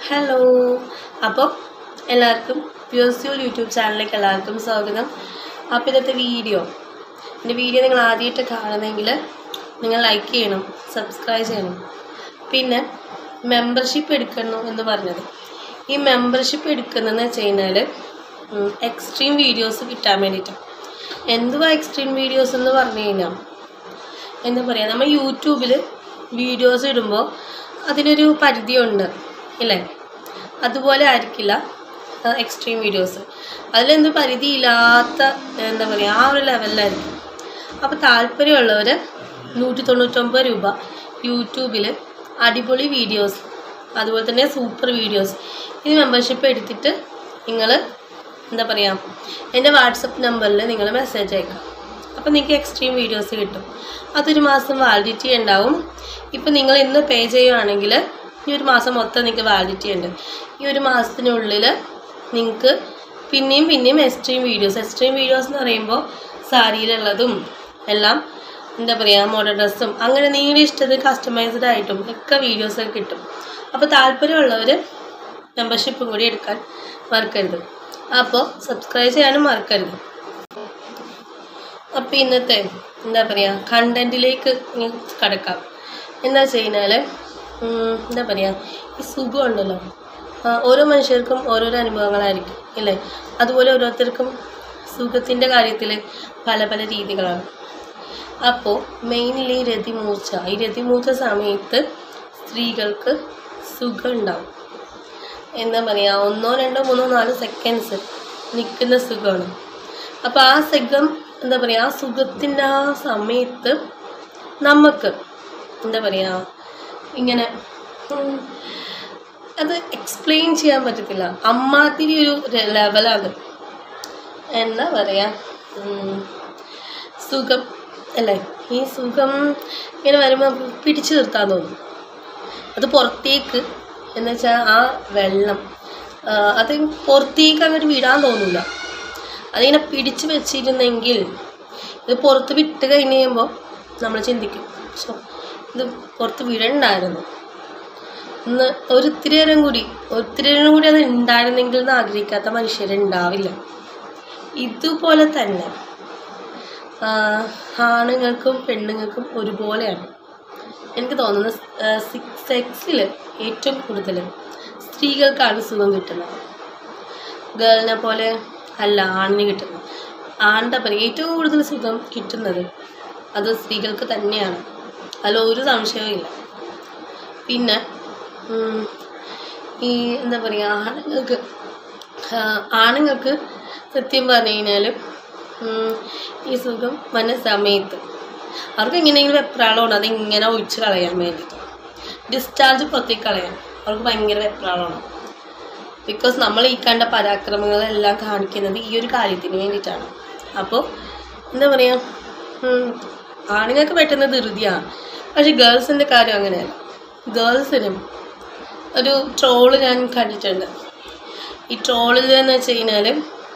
hello അപ്പോൾ എല്ലാവർക്കും പ്യൂസ്യൂർ YouTube ചാനലിലേക്ക് എല്ലാവർക്കും സ്വാഗതം അപ്പോൾ ഇന്നത്തെ വീഡിയോ എൻ്റെ വീഡിയോ നിങ്ങൾ ആദ്യമായിട്ട് കാണുന്നെങ്കിൽ നിങ്ങൾ ലൈക്ക് ചെയ്യണം സബ്സ്ക്രൈബ് ചെയ്യണം പിന്നെ മെമ്പർഷിപ്പ് എടുക്കണം എന്ന് പറഞ്ഞത് ഈ മെമ്പർഷിപ്പ് എടുക്കുന്നതെന്ന് വെച്ച് കഴിഞ്ഞാൽ എക്സ്ട്രീം വീഡിയോസ് കിട്ടാൻ വേണ്ടിയിട്ടാണ് എന്തുവാ എക്സ്ട്രീം വീഡിയോസ് എന്ന് പറഞ്ഞു കഴിഞ്ഞാൽ എന്താ പറയുക നമ്മൾ യൂട്യൂബിൽ വീഡിയോസ് ഇടുമ്പോൾ അതിനൊരു പരിധിയുണ്ട് ഇല്ലേ അതുപോലെ ആയിരിക്കില്ല എക്സ്ട്രീം വീഡിയോസ് അതിലെന്ത് പരിധിയില്ലാത്ത എന്താ പറയുക ആ ഒരു ലെവലിലായിരിക്കും അപ്പോൾ താല്പര്യമുള്ളവർ നൂറ്റി തൊണ്ണൂറ്റൊമ്പത് രൂപ യൂട്യൂബിൽ അടിപൊളി വീഡിയോസ് അതുപോലെ തന്നെ സൂപ്പർ വീഡിയോസ് ഇത് മെമ്പർഷിപ്പ് എടുത്തിട്ട് നിങ്ങൾ എന്താ പറയുക എൻ്റെ വാട്സപ്പ് നമ്പറിൽ നിങ്ങൾ മെസ്സേജ് അയക്കാം അപ്പോൾ നിങ്ങൾക്ക് എക്സ്ട്രീം വീഡിയോസ് കിട്ടും അതൊരു മാസം വാലിഡിറ്റി ഉണ്ടാവും ഇപ്പം നിങ്ങൾ ഇന്ന് പേ ചെയ്യുവാണെങ്കിൽ ഈ ഒരു മാസം മൊത്തം നിങ്ങൾക്ക് വാലിഡിറ്റി ഉണ്ട് ഈ ഒരു മാസത്തിനുള്ളിൽ നിങ്ങൾക്ക് പിന്നെയും പിന്നെയും എക്സ്ട്രീം വീഡിയോസ് എക്സ്ട്രീം വീഡിയോസ് എന്ന് പറയുമ്പോൾ സാരിയിലുള്ളതും എല്ലാം എന്താ പറയുക മോഡൽ ഡ്രസ്സും അങ്ങനെ നിങ്ങളുടെ ഇഷ്ടത്തിന് കസ്റ്റമൈസ്ഡ് ആയിട്ടും ഒക്കെ വീഡിയോസ് കിട്ടും അപ്പോൾ താല്പര്യമുള്ളവർ മെമ്പർഷിപ്പും കൂടി എടുക്കാൻ മറക്കരുത് അപ്പോൾ സബ്സ്ക്രൈബ് ചെയ്യാനും മറക്കരുത് അപ്പോൾ ഇന്നത്തെ എന്താ പറയുക കണ്ടൻറ്റിലേക്ക് കടക്കാം എന്താ വെച്ച് കഴിഞ്ഞാൽ എന്താ പറയുക ഈ സുഖം ഉണ്ടല്ലോ ആ, ഓരോ മനുഷ്യർക്കും ഓരോരോ അനുഭവങ്ങളായിരിക്കും ഇല്ലേ അതുപോലെ ഓരോരുത്തർക്കും സുഖത്തിൻ്റെ കാര്യത്തിൽ പല പല രീതികളാണ് അപ്പോൾ മെയിൻലി രതിമൂർച്ച ഈ രതിമൂർച്ച സമയത്ത് സ്ത്രീകൾക്ക് സുഖം ഉണ്ടാവും എന്താ പറയുക ഒന്നോ രണ്ടോ മൂന്നോ നാല് സെക്കൻഡ്സ് നിൽക്കുന്ന സുഖമാണ് അപ്പോൾ ആ സുഖം എന്താ പറയുക ആ സുഖത്തിൻ്റെ ആ സമയത്ത് നമുക്ക് എന്താ പറയുക ഇങ്ങനെ ഉം, അത് എക്സ്പ്ലെയിൻ ചെയ്യാൻ പറ്റത്തില്ല അമ്മാതിരി ഒരു ലെവലാണ് എന്താ പറയുക ഉം, സുഖം അല്ലേ ഈ സുഖം ഇങ്ങനെ വരുമ്പോൾ പിടിച്ചു നിർത്താൻ തോന്നും അത് പുറത്തേക്ക് എന്ന് വെച്ചാൽ ആ വെള്ളം ആ, അത് പുറത്തേക്ക് അങ്ങോട്ട് വിടാൻ തോന്നില്ല അതിങ്ങനെ പിടിച്ചു വെച്ചിരുന്നെങ്കിൽ ഇത് പുറത്ത് വിട്ട് കഴിഞ്ഞ് കഴിയുമ്പോൾ നമ്മൾ ചിന്തിക്കും "ശ്ശോ, ഇത് പുറത്ത് വിടണ്ടായിരുന്നു ഇന്ന് ഒരിത്തിരി നേരം കൂടി ഒത്തിരി നേരം കൂടി അത് ഉണ്ടായിരുന്നെങ്കിൽ എന്ന് ആഗ്രഹിക്കാത്ത മനുഷ്യരുണ്ടാവില്ല ഇതുപോലെ തന്നെ ആ, ആണുങ്ങൾക്കും പെണ്ണുങ്ങൾക്കും ഒരുപോലെയാണ് എനിക്ക് തോന്നുന്നത് സിക്സ് സെക്സിൽ ഏറ്റവും കൂടുതൽ സ്ത്രീകൾക്കാണ് സുഖം കിട്ടുന്നത് ഗേളിനെ പോലെ അല്ല ആണിന് കിട്ടുന്നത് ആണിൻ്റെ പറയും ഏറ്റവും കൂടുതൽ സുഖം കിട്ടുന്നത് അത് സ്ത്രീകൾക്ക് തന്നെയാണ് അതിൽ ഒരു സംശയവും ഇല്ല പിന്നെ ഉം, ഈ എന്താ പറയുക ആണുങ്ങൾക്ക് ആ, ആണുങ്ങൾക്ക് സത്യം പറഞ്ഞു കഴിഞ്ഞാൽ ഈ സുഖം വന്ന സമയത്ത് അവർക്ക് എങ്ങനെയെങ്കിലും വെപ്രാളമാണ് അത് ഇങ്ങനെ ഒഴിച്ച് കളയാൻ വേണ്ടിയിട്ട് ഡിസ്ചാർജ് പുറത്തേക്ക് കളയാൻ അവർക്ക് ഭയങ്കര വെപ്രാളമാണ് ബിക്കോസ് നമ്മൾ ഈ കണ്ട പരാക്രമങ്ങളെല്ലാം കാണിക്കുന്നത് ഈ ഒരു കാര്യത്തിന് വേണ്ടിയിട്ടാണ് അപ്പോൾ എന്താ പറയുക ഉം, ആണുങ്ങൾക്ക് പെട്ടെന്ന് ധൃതിയാണ് പക്ഷെ ഗേൾസിൻ്റെ കാര്യം അങ്ങനെയല്ല ഗേൾസിനും ഒരു ട്രോള് ഞാൻ കണ്ടിട്ടുണ്ട് ഈ ട്രോളിൽ എന്ന് വെച്ച് കഴിഞ്ഞാൽ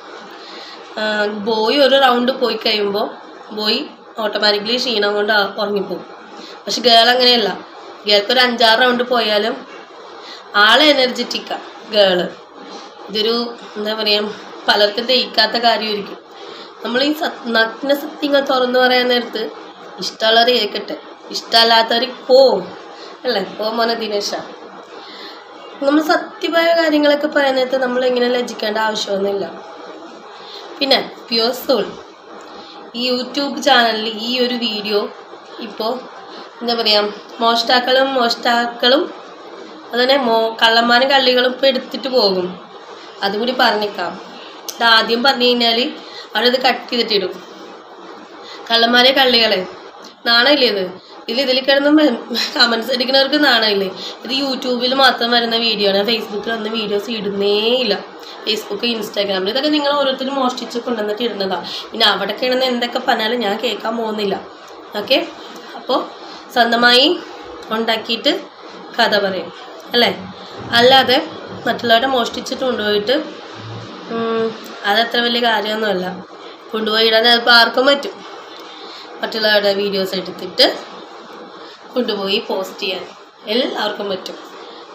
ബോയ് ഒരു റൗണ്ട് പോയി കഴിയുമ്പോൾ ബോയ് ഓട്ടോമാറ്റിക്കലി ക്ഷീണം കൊണ്ട് ആ- ഉറങ്ങിപ്പോവും പക്ഷെ ഗേൾ അങ്ങനെയല്ല ഗേൾക്ക് ഒരു അഞ്ചാറ് റൗണ്ട് പോയാലും ആളെ എനർജറ്റിക്കാണ് ഗേള് ഇതൊരു എന്താ പറയുക പലർക്കും ദഹിക്കാത്ത കാര്യമായിരിക്കും നമ്മൾ ഈ സത് നഗ്ന സത്യങ്ങൾ തുറന്നു പറയാൻ നേരത്ത് ഇഷ്ടമുള്ളവർ കേൾക്കട്ടെ ഇഷ്ടമല്ലാത്തവർ പോവും അല്ലേ പോ മോനെ ദിനേശ നമ്മൾ സത്യമായ കാര്യങ്ങളൊക്കെ പറയാൻ നേരത്ത് നമ്മൾ ഇങ്ങനെ ലജ്ജിക്കേണ്ട ആവശ്യമൊന്നുമില്ല പിന്നെ പ്യുവർ സോൾ ഈ യൂട്യൂബ് ചാനലിൽ ഈ ഒരു വീഡിയോ ഇപ്പോൾ എന്താ പറയുക മോഷ്ടാക്കളും മോഷ്ടാക്കളും അതുതന്നെ മോ കള്ളന്മാരും കള്ളികളും ഇപ്പോൾ എടുത്തിട്ട് പോകും അതും കൂടി പറഞ്ഞേക്കാം ഇത് ആദ്യം പറഞ്ഞു കഴിഞ്ഞാൽ അവരത് കട്ട് ചെയ്തിട്ടിടും കള്ളന്മാരെ കള്ളികളെ നാണമില്ലേ ഇത് ഇതിൽ ഇതിൽ കിടന്ന് കമൻസ് അടിക്കുന്നവർക്ക് നാണമില്ലേ ഇത് യൂട്യൂബിൽ മാത്രം വരുന്ന വീഡിയോ ആണ് ഫേസ്ബുക്കിൽ വന്ന വീഡിയോസ് ഇടുന്നേ ഇല്ല ഫേസ്ബുക്ക് ഇൻസ്റ്റാഗ്രാമിൽ ഇതൊക്കെ നിങ്ങൾ ഓരോരുത്തരും മോഷ്ടിച്ച് കൊണ്ടുവന്നിട്ട് ഇടുന്നതാണ് പിന്നെ അവിടെ കിടന്ന് എന്തൊക്കെ പറഞ്ഞാലും ഞാൻ കേൾക്കാൻ പോകുന്നില്ല ഓക്കെ അപ്പോൾ സ്വന്തമായി ഉണ്ടാക്കിയിട്ട് കഥ പറയും അല്ലേ അല്ലാതെ മറ്റുള്ളവരുടെ മോഷ്ടിച്ചിട്ട് കൊണ്ടുപോയിട്ട് ഉം, അതത്ര വലിയ കാര്യമൊന്നുമല്ല കൊണ്ടുപോയി ഇടാൻ ചിലപ്പോൾ ആർക്കും പറ്റും മറ്റുള്ളവരുടെ വീഡിയോസ് എടുത്തിട്ട് കൊണ്ടുപോയി പോസ്റ്റ് ചെയ്യാൻ എല്ലാവർക്കും പറ്റും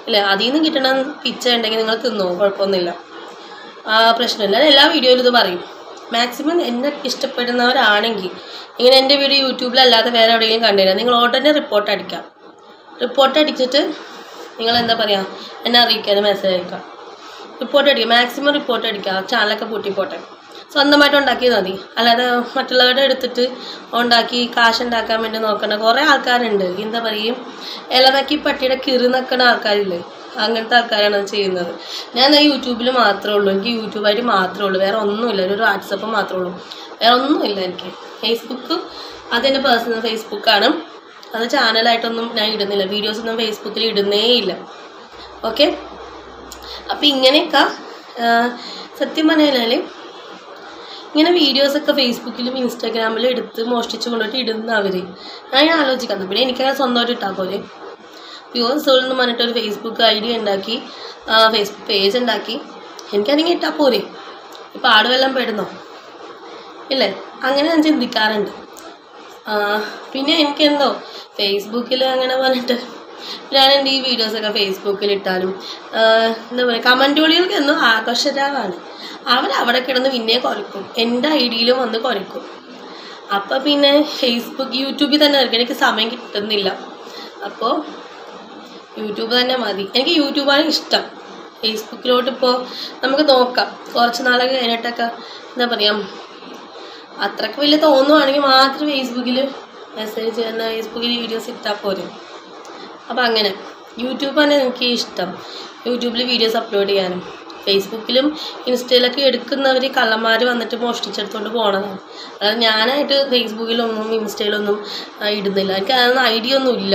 ഇല്ല അതിൽ നിന്ന് കിട്ടണ പിച്ച ഉണ്ടെങ്കിൽ നിങ്ങൾ തിന്നോ കുഴപ്പമൊന്നുമില്ല ആ പ്രശ്നമില്ല ഞാൻ എല്ലാ വീഡിയോയിലും ഇത് പറയും മാക്സിമം എന്നെ ഇഷ്ടപ്പെടുന്നവരാണെങ്കിൽ ഇങ്ങനെ എൻ്റെ വീഡിയോ യൂട്യൂബിലല്ലാതെ വേറെ എവിടെയെങ്കിലും കണ്ടുതരാം നിങ്ങൾ ഉടനെ റിപ്പോർട്ട് അടിക്കാം റിപ്പോർട്ട് അടിച്ചിട്ട് നിങ്ങൾ എന്താ പറയുക എന്നെ അറിയിക്കാൻ മെസ്സേജ് അയക്കാം റിപ്പോർട്ട് അടിക്കുക മാക്സിമം റിപ്പോർട്ട് അടിക്കുക ചാനലൊക്കെ പൂട്ടിപ്പോട്ടെ സ്വന്തമായിട്ട് ഉണ്ടാക്കിയത് മതി അല്ലാതെ മറ്റുള്ളവരുടെ എടുത്തിട്ട് ഉണ്ടാക്കി കാശ് ഉണ്ടാക്കാൻ വേണ്ടി നോക്കണ കുറേ ആൾക്കാരുണ്ട് എന്താ പറയും ഇലനക്കി പട്ടിയുടെ കിറി നിൽക്കുന്ന ആൾക്കാരില്ലേ അങ്ങനത്തെ ആൾക്കാരാണ് അത് ചെയ്യുന്നത് ഞാൻ ദാ യൂട്യൂബിൽ മാത്രമേ ഉള്ളൂ എനിക്ക് യൂട്യൂബായിട്ട് മാത്രമേ ഉള്ളൂ വേറെ ഒന്നുമില്ല ഒരു വാട്സപ്പ് മാത്രമേ ഉള്ളൂ വേറെ ഒന്നുമില്ല എനിക്ക് ഫേസ്ബുക്ക് അതെൻ്റെ പേഴ്സണൽ ഫേസ്ബുക്കാണ് അത് ചാനലായിട്ടൊന്നും ഞാൻ ഇടുന്നില്ല വീഡിയോസൊന്നും ഫേസ്ബുക്കിൽ ഇടുന്നേ ഇല്ല ഓക്കെ അപ്പം ഇങ്ങനെയൊക്കെ ആ, സത്യം പറഞ്ഞാൽ ഇങ്ങനെ വീഡിയോസൊക്കെ ഫേസ്ബുക്കിലും ഇൻസ്റ്റാഗ്രാമിലും എടുത്ത് മോഷ്ടിച്ച് കൊണ്ടിട്ട് ഇടുന്ന അവർ ഞാൻ ആലോചിക്കുന്നത് പിന്നെ എനിക്കങ്ങനെ സ്വന്തമായിട്ട് ഇട്ടാൽ പോലെ പ്യുവർ സോൾ എന്ന് പറഞ്ഞിട്ട് ഒരു ഫേസ്ബുക്ക് ഐ ഡി ഉണ്ടാക്കി ഫേസ്ബുക്ക് പേജ് ഉണ്ടാക്കി എനിക്കാണെങ്കിൽ ഇട്ടാൽ പോരെ ഇപ്പം ആടുവെല്ലാം പെടുന്നോ ഇല്ലേ അങ്ങനെ ഞാൻ ചിന്തിക്കാറുണ്ട് ആ, പിന്നെ എനിക്കെന്തോ ഫേസ്ബുക്കിൽ അങ്ങനെ പറഞ്ഞിട്ട് ഞാൻ എൻ്റെ ഈ വീഡിയോസൊക്കെ ഫേസ്ബുക്കിൽ ഇട്ടാലും ആ, എന്താ പറയുക കമൻറ്റുകളികൾക്ക് എന്തോ ആകർഷരാവാണ് അവർ അവിടെ കിടന്ന് പിന്നെ കുറയ്ക്കും എൻ്റെ ഐ ഡിയിലും വന്ന് കുറയ്ക്കും അപ്പം പിന്നെ ഫേസ്ബുക്ക് യൂട്യൂബിൽ തന്നെ ആയിരിക്കും എനിക്ക് സമയം കിട്ടുന്നില്ല അപ്പോൾ യൂട്യൂബ് തന്നെ മതി എനിക്ക് യൂട്യൂബാണ് ഇഷ്ടം ഫേസ്ബുക്കിലോട്ട് ഇപ്പോൾ നമുക്ക് നോക്കാം കുറച്ച് നാളൊക്കെ കഴിഞ്ഞിട്ടൊക്കെ എന്താ പറയുക അത്രക്ക് വലിയ തോന്നുവാണെങ്കിൽ മാത്രം ഫേസ്ബുക്കിൽ മെസ്സേജ് ചെയ്യുന്ന ഫേസ്ബുക്കിൽ വീഡിയോസ് ഇട്ടാൽ പോരും അപ്പോൾ അങ്ങനെ യൂട്യൂബാണ് എനിക്ക് ഇഷ്ടം യൂട്യൂബിൽ വീഡിയോസ് അപ്ലോഡ് ചെയ്യാനും ഫേസ്ബുക്കിലും ഇൻസ്റ്റയിലൊക്കെ എടുക്കുന്നവർ കള്ളന്മാർ വന്നിട്ട് മോഷ്ടിച്ചെടുത്തോണ്ട് പോകണതാണ് അതായത് ഞാനായിട്ട് ഫേസ്ബുക്കിലൊന്നും ഇൻസ്റ്റയിലൊന്നും ആ, ഇടുന്നില്ല എനിക്ക് അതൊന്നും ഐഡിയ ഒന്നും ഇല്ല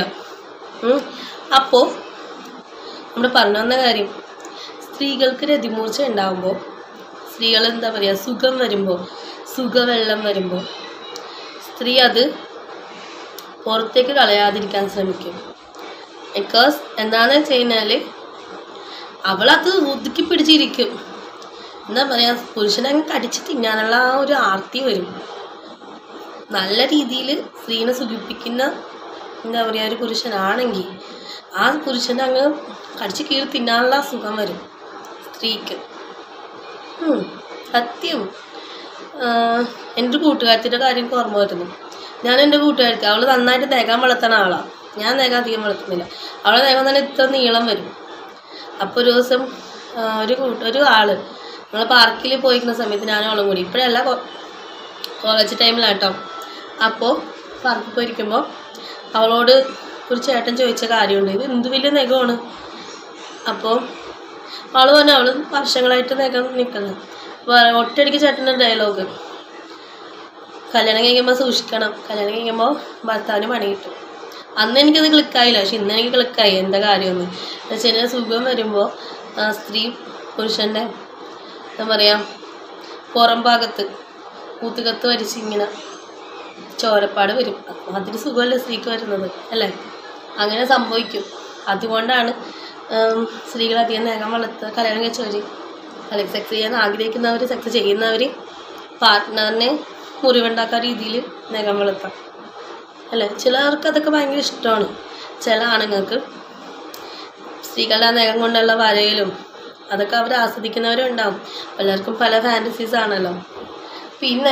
അപ്പോൾ നമ്മൾ പറഞ്ഞു വന്ന കാര്യം സ്ത്രീകൾക്ക് രതിമൂർച്ച ഉണ്ടാകുമ്പോൾ സ്ത്രീകൾ എന്താ പറയുക സുഖം വരുമ്പോൾ സുഖവെള്ളം വരുമ്പോൾ സ്ത്രീ അത് പുറത്തേക്ക് കളയാതിരിക്കാൻ ശ്രമിക്കും ബിക്കോസ് എന്താണെന്ന് വെച്ച് കഴിഞ്ഞാൽ അവളത് ഒതുക്കി പിടിച്ചിരിക്കും എന്താ പറയുക പുരുഷനെ അങ്ങ് കടിച്ച് തിന്നാനുള്ള ആ ഒരു ആർത്തി വരും നല്ല രീതിയിൽ സ്ത്രീനെ സുഖിപ്പിക്കുന്ന എന്താ പറയുക ഒരു പുരുഷനാണെങ്കിൽ ആ പുരുഷനെ അങ്ങ് കടിച്ച് കീറി തിന്നാനുള്ള സുഖം വരും സ്ത്രീക്ക് ഉം, സത്യം ആഹ് എൻ്റെ ഒരു കൂട്ടുകാരത്തിൻ്റെ കാര്യം എനിക്ക് ഓർമ്മ വരുന്നു ഞാൻ എൻ്റെ കൂട്ടുകാരിക്ക് അവൾ നന്നായിട്ട് തേക്കാൻ വളർത്തുന്ന ആളാണ് ഞാൻ തേക്കാൻ അധികം വളർത്തുന്നില്ല അവളെ തേക്കാൻ തന്നെ ഇത്ര നീളം വരും അപ്പോൾ ഒരു ദിവസം ആഹ് ഒരു കൂട്ട ഒരു ആള് നമ്മൾ പാർക്കിൽ പോയിരിക്കുന്ന സമയത്ത് ഞാനും അവളും കൂടി ഇപ്പോഴല്ല കോളേജ് ടൈമിലാട്ടോ അപ്പോൾ പാർക്കിൽ പോയിരിക്കുമ്പോൾ അവളോട് ഒരു ചേട്ടൻ ചോദിച്ച കാര്യമുണ്ട് ഇത് എന്ത് വലിയ നഖമാണ് അപ്പോൾ അവൾ പറഞ്ഞു അവൾ വർഷങ്ങളായിട്ട് നഖം നിൽക്കുന്നത് ഒറ്റയടിക്ക് ചേട്ടൻ്റെ ഡയലോഗ് കല്യാണം കഴിക്കുമ്പോൾ സൂക്ഷിക്കണം കല്യാണം കഴിക്കുമ്പോൾ ഭർത്താവിന് പണി കിട്ടും അന്ന് എനിക്കത് ക്ലിക്കായില്ല പക്ഷെ ഇന്ന് എനിക്ക് ക്ലിക്കായി എന്താ കാര്യമൊന്ന് എന്ന് വെച്ച് കഴിഞ്ഞാൽ സുഖം വരുമ്പോൾ ആ, സ്ത്രീ പുരുഷൻ്റെ എന്താ പറയുക പുറം ഭാഗത്ത് കൂത്തുകത്ത് വരിച്ച് ഇങ്ങനെ ചോരപ്പാട് വരും അപ്പം അതിന് സുഖമല്ലേ സ്ത്രീക്ക് വരുന്നത് അല്ലേ അങ്ങനെ സംഭവിക്കും അതുകൊണ്ടാണ് ഉം, സ്ത്രീകൾ അധികം നേരം വളർത്തുക കല്യാണം കഴിച്ചവർ അല്ലെങ്കിൽ സെക്സ് ചെയ്യാൻ ആഗ്രഹിക്കുന്നവർ സെക്സ് ചെയ്യുന്നവർ പാർട്ട്ണറിനെ മുറിവുണ്ടാക്കാൻ രീതിയിൽ നഖം വളർത്താം അല്ലേ ചിലർക്ക് അതൊക്കെ ഭയങ്കര ഇഷ്ടമാണ് ചില ആണുങ്ങൾക്ക് സ്ത്രീകളുടെ ആ നഖം കൊണ്ടുള്ള വരയിലും അതൊക്കെ അവർ ആസ്വദിക്കുന്നവരും ഉണ്ടാവും പലർക്കും പല ഫാൻറ്റസീസ് ആണല്ലോ പിന്നെ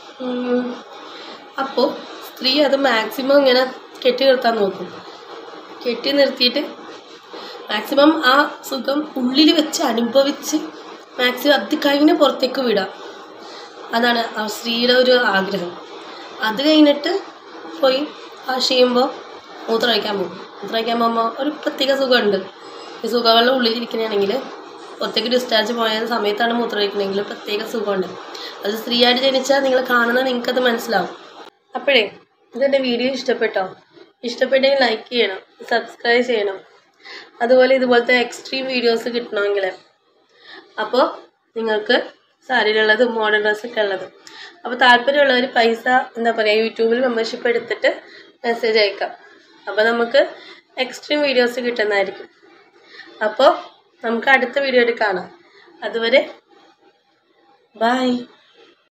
അപ്പോൾ സ്ത്രീ അത് മാക്സിമം ഇങ്ങനെ കെട്ടി നിർത്താൻ നോക്കും കെട്ടി നിർത്തിയിട്ട് മാക്സിമം ആ സുഖം ഉള്ളിൽ വെച്ച് അനുഭവിച്ച് മാക്സിമം അത് കഴിഞ്ഞ് പുറത്തേക്ക് വിടാം അതാണ് ആ സ്ത്രീയുടെ ഒരു ആഗ്രഹം അത് കഴിഞ്ഞിട്ട് പോയി വാഷ് ചെയ്യുമ്പോൾ മൂത്രമൊഴിക്കാൻ പോകും മൂത്രമൊഴിക്കാൻ പോകുമ്പോൾ ഒരു പ്രത്യേക സുഖമുണ്ട് ഈ സുഖവെള്ളം ഉള്ളിലിരിക്കണമെങ്കിൽ പുറത്തേക്ക് ഡിസ്ചാർജ് പോയ സമയത്താണ് മൂത്രമൊഴിക്കണമെങ്കിൽ പ്രത്യേക സുഖമുണ്ട് അത് സ്ത്രീയായിട്ട് ജനിച്ചാൽ നിങ്ങൾ കാണുന്ന നിങ്ങൾക്കത് മനസ്സിലാവും അപ്പോഴേ ഇതെൻ്റെ വീഡിയോ ഇഷ്ടപ്പെട്ടോ ഇഷ്ടപ്പെട്ടെങ്കിൽ ലൈക്ക് ചെയ്യണം സബ്സ്ക്രൈബ് ചെയ്യണം അതുപോലെ ഇതുപോലത്തെ എക്സ്ട്രീം വീഡിയോസ് കിട്ടണമെങ്കിൽ അപ്പോൾ നിങ്ങൾക്ക് സാരിയിലുള്ളതും മോഡേൺ ഡ്രസ്സൊക്കെ ഉള്ളത് അപ്പോൾ താല്പര്യമുള്ളവർ പൈസ എന്താ പറയുക യൂട്യൂബിൽ മെമ്പർഷിപ്പ് എടുത്തിട്ട് മെസ്സേജ് അയക്കാം അപ്പോൾ നമുക്ക് എക്സ്ട്രീം വീഡിയോസ് കിട്ടുന്നതായിരിക്കും അപ്പോൾ നമുക്ക് അടുത്ത വീഡിയോയിൽ കാണാം അതുവരെ ബൈ